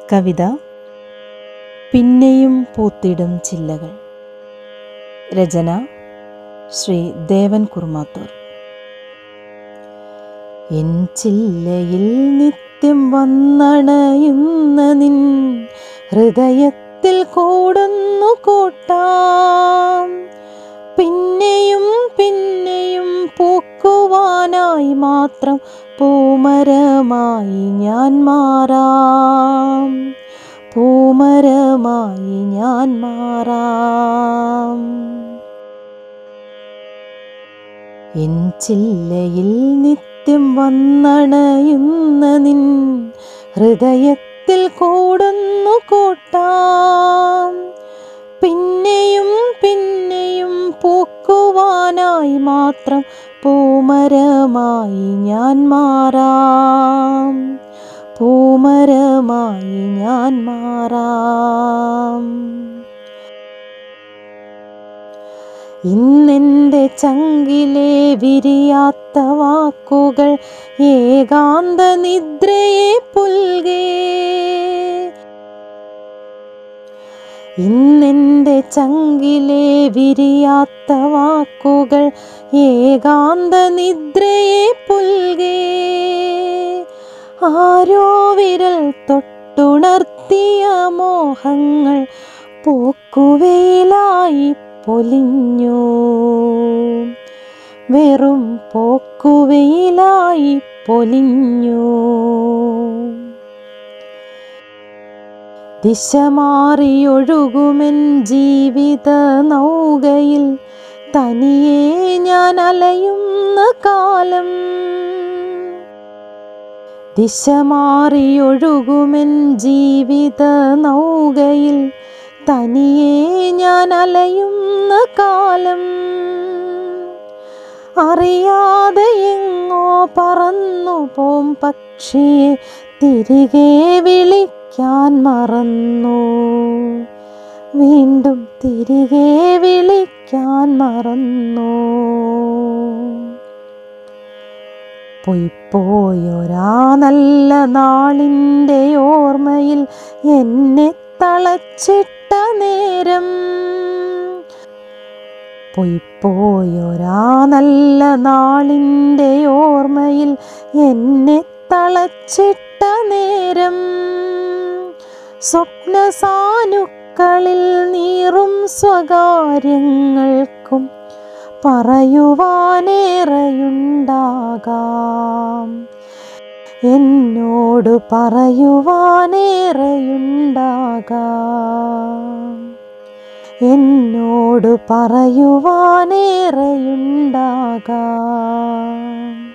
കവിത പിന്നെയും പൂത്തിടും ചില്ലകൾ രചന ശ്രീ ദേവൻ കുർമാത്തൂർ എൻ ചില്ലയിൽ നിത്യം വന്നണയുന്ന നിൻ ഹൃദയത്തിൽ കൂടുന്നു കൂട്ടാം പിന്നെയും പിന്നെയും പൂക്കുവാനായി മാത്രം പൂമരമായി ഞാൻ മാറാം പൂമരമായി ഞാൻ മാറാം എൻ ചില്ലയിൽ നിത്യം വന്നണയുന്ന നിൻ ഹൃദയത്തിൽ കൂടുന്നു കൂട്ടാം പിന്നെയും പിന്നെയും പൂക്കുവാനായി മാത്രം പൂമരമായി ഞാൻ മാറാം പൂമരമായി ഞാൻ മാറാം ഇന്നെൻ്റെ ചങ്കിലെ വിരിയാത്ത വാക്കുകൾ ഏകാന്ത നിദ്രയെ പുൽകേ ഇന്നെൻ്റെ ചങ്കിലെ വിരിയാത്ത വാക്കുകൾ ഏകാന്ത നിദ്രയെ പുൽകേ ആരോ വിരൽ തൊട്ടുണർത്തിയ മോഹങ്ങൾ പോക്കുവെയിലായി പൊലിഞ്ഞു വെറും പോക്കുവെയിലായി പൊലിഞ്ഞു ദിശ മാറിയൊഴുകുമെൻ ജീവിത നൗകയിൽ തനിയെ ഞാൻ അലയുന്ന കാലം ദിശ മാറിയൊഴുകുമെൻ ജീവിത നൗകയിൽ തനിയെ ഞാൻ അലയുന്ന കാലം അറിയാതെ എങ്ങോ പറന്നു പോം പക്ഷിയെ തിരികെ വിളിക്കാൻ മറന്നു വീണ്ടും തിരികെ വിളിക്കാൻ മറന്നു പൊയ്പോയൊരാ നല്ല നാളിൻ്റെ ഓർമ്മയിൽ എന്നെ തളച്ചിട്ട നേരം പൊയ്പോയൊരാ നല്ല നാളിൻ്റെ ഓർമ്മയിൽ എന്നെ തളച്ചിട്ട നേരം സ്വപ്നസാനുക്കളിൽ നീറും സ്വകാര്യങ്ങൾക്കും പറയുവാനേറെയുണ്ടാകാം എന്നോട് പറയുവാനേറെയുണ്ടാകാം എന്നോട് പറയുവാനേറെയുണ്ടാകാം